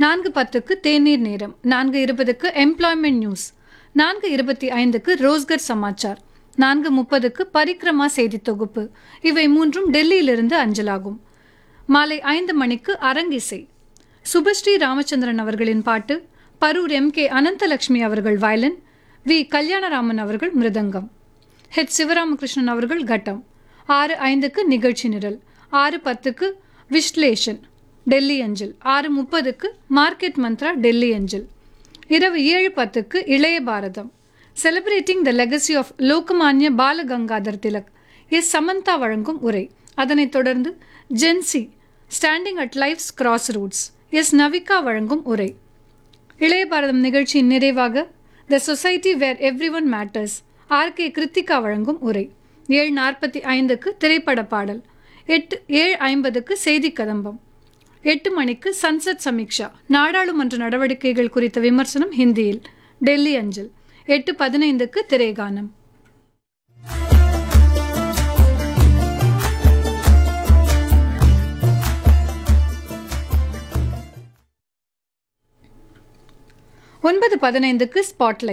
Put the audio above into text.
நான்கு பத்துக்கு தேநீர் நேரம் நான்கு இருபதுக்கு எம்ப்ளாய்மெண்ட் நியூஸ் நான்கு இருபத்தி ஐந்துக்கு ரோஸ்கர் சமாச்சார் நான்கு முப்பதுக்கு பரிக்ரமா செய்தி தொகுப்பு இவை மூன்றும் டெல்லியிலிருந்து அஞ்சலாகும் மாலை ஐந்து மணிக்கு அரங்கிசை சுபஸ்ரீ ராமச்சந்திரன் அவர்களின் பாட்டு பரூர் எம் கே அனந்தலட்சுமி அவர்கள் வயலின் வி கல்யாணராமன் அவர்கள் மிருதங்கம் ஹெச் சிவராமகிருஷ்ணன் அவர்கள் கட்டம் ஆறு ஐந்துக்கு நிகழ்ச்சி நிரல் ஆறு பத்துக்கு விஸ்லேஷன் டெல்லி அஞ்சல் ஆறு முப்பதுக்கு மார்க்கெட் மந்த்ரா டெல்லி அஞ்சல் இரவு ஏழு பத்துக்கு Ilaiya Bharatham celebrating the legacy of Lokmanya Balagangadhar Tilak S Samantha வழங்கும் உரை அதனைத் தொடர்ந்து Gen Z standing at life's crossroads S Navika வழங்கும் உரை இளைய பாரதம் நிகழ்ச்சியின் நிறைவாக the society where everyone matters R K Krithika வழங்கும் உரை ஏழு நாற்பத்தி ஐந்துக்கு திரைப்பட பாடல் எட்டு ஏழு ஐம்பதுக்கு செய்தி கதம்பம் எட்டு மணிக்கு சன்சத் சமீக்ஷா நாடாளுமன்ற நடவடிக்கைகள் குறித்த விமர்சனம் ஹிந்தியில் டெல்லி அஞ்சல் எட்டு பதினைந்துக்கு திரைகானம் ஒன்பது பதினைந்துக்கு ஸ்பாட்லைட்